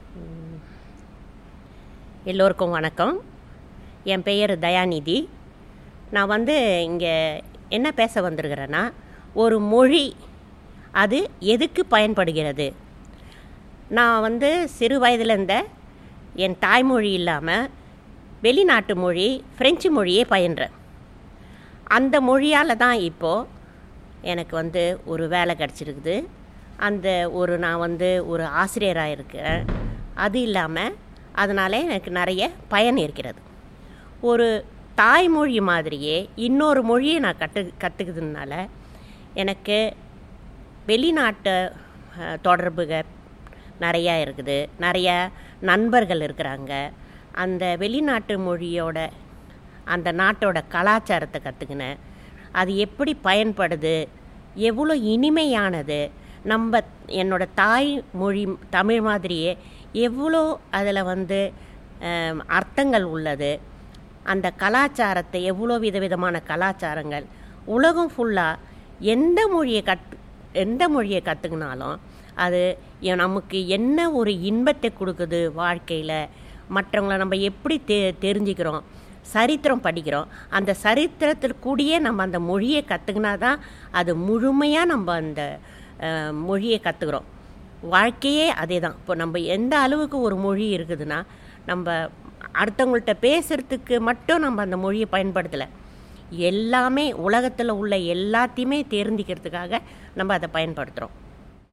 எல்லோருக்கும் வணக்கம் என் பெயர் தயாநிதி நான் வந்து இங்கே என்ன பேச வந்திருக்கிறேன்னா ஒரு மொழி அது எதுக்கு பயன்படுகிறது நான் வந்து சிறு வயதில் இருந்த என் தாய்மொழி இல்லாமல் வெளிநாட்டு மொழி ஃப்ரெஞ்சு மொழியே பயின்றேன் அந்த மொழியால் தான் இப்போது எனக்கு வந்து ஒரு வேலை கிடச்சிருக்குது அந்த ஒரு நான் வந்து ஒரு ஆசிரியராக இருக்கிறேன் அது இல்லாமல் அதனால் எனக்கு நிறைய பயன் இருக்கிறது ஒரு தாய்மொழி மாதிரியே இன்னொரு மொழியை நான் கற்று கற்றுக்கிறதுனால எனக்கு வெளிநாட்டு அஹ், தொடர்புகள் நிறையா இருக்குது நிறைய நண்பர்கள் இருக்கிறாங்க அந்த வெளிநாட்டு மொழியோட அந்த நாட்டோட கலாச்சாரத்தை கற்றுக்கினேன் அது எப்படி பயன்படுது எவ்வளோ இனிமையானது நம்ம என்னோட தாய் மொழி தமிழ் மாதிரியே எவ்வளோ அதில் வந்து அஹ், அர்த்தங்கள் உள்ளது அந்த கலாச்சாரத்தை எவ்வளோ விதவிதமான கலாச்சாரங்கள் உலகம் ஃபுல்லாக எந்த மொழியை கற்று எந்த மொழியை கற்றுக்கினாலும் அது எ- நமக்கு என்ன ஒரு இன்பத்தை கொடுக்குது வாழ்க்கையில் மற்றவங்கள நம்ம எப்படி தெ தெரிஞ்சுக்கிறோம் சரித்திரம் படிக்கிறோம் அந்த சரித்திரத்திற்கூடியே நம்ம அந்த மொழியை கற்றுக்கினா தான் அது முழுமையாக நம்ம அந்த அஹ், மொழியை கற்றுக்குறோம் வாழ்க்கையே அதே தான் இப்போ நம்ம எந்த அளவுக்கு ஒரு மொழி இருக்குதுன்னா நம்ம அடுத்தவங்கள்ட்ட பேசுகிறதுக்கு மட்டும் நம்ம அந்த மொழியை பயன்படுத்தலை எல்லாமே உலகத்தில் உள்ள எல்லாத்தையுமே தெரிஞ்சுக்கிறதுக்காக நம்ம அதை பயன்படுத்துகிறோம்